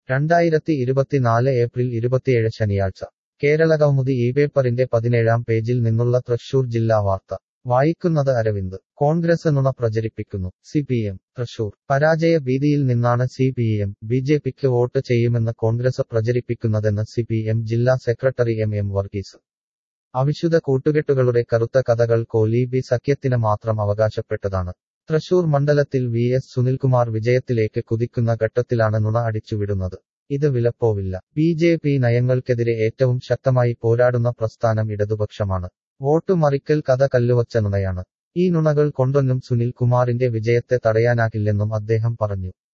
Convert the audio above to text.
രണ്ടായിരത്തി ഇരുപത്തിനാല് ഏപ്രിൽ ഇരുപത്തിയേഴ് ശനിയാഴ്ച കേരള കൗമുദി ഈ പേപ്പറിന്റെ പതിനേഴാം പേജിൽ നിന്നുള്ള തൃശൂർ ജില്ലാ വാർത്ത വായിക്കുന്നത് അരവിന്ദ് കോൺഗ്രസ് നുണ പ്രചരിപ്പിക്കുന്നു സി പി എം തൃശൂർ പരാജയ ഭീതിയിൽ നിന്നാണ് C P M B J പിക്ക് വോട്ട് ചെയ്യുമെന്ന് കോൺഗ്രസ് പ്രചരിപ്പിക്കുന്നതെന്ന് സി പി എം ജില്ലാ സെക്രട്ടറി എം എം വർഗീസ് അവിശുദ്ധ കൂട്ടുകെട്ടുകളുടെ കറുത്ത കഥകൾ കോലി ബി സഖ്യത്തിന് മാത്രം അവകാശപ്പെട്ടതാണ് തൃശൂർ മണ്ഡലത്തിൽ വി എസ് സുനിൽകുമാർ വിജയത്തിലേക്ക് കുതിക്കുന്ന ഘട്ടത്തിലാണ് നുണ അടിച്ചുവിടുന്നത് ഇത് വിലപ്പോവില്ല ബി ജെ പി നയങ്ങൾക്കെതിരെ ഏറ്റവും ശക്തമായി പോരാടുന്ന പ്രസ്ഥാനം ഇടതുപക്ഷമാണ് വോട്ട് മറിക്കൽ കഥ കല്ലുവച്ച നുണയാണ് ഈ നുണകൾ കൊണ്ടൊന്നും സുനിൽ കുമാറിന്റെ വിജയത്തെ തടയാനാകില്ലെന്നും അദ്ദേഹം പറഞ്ഞു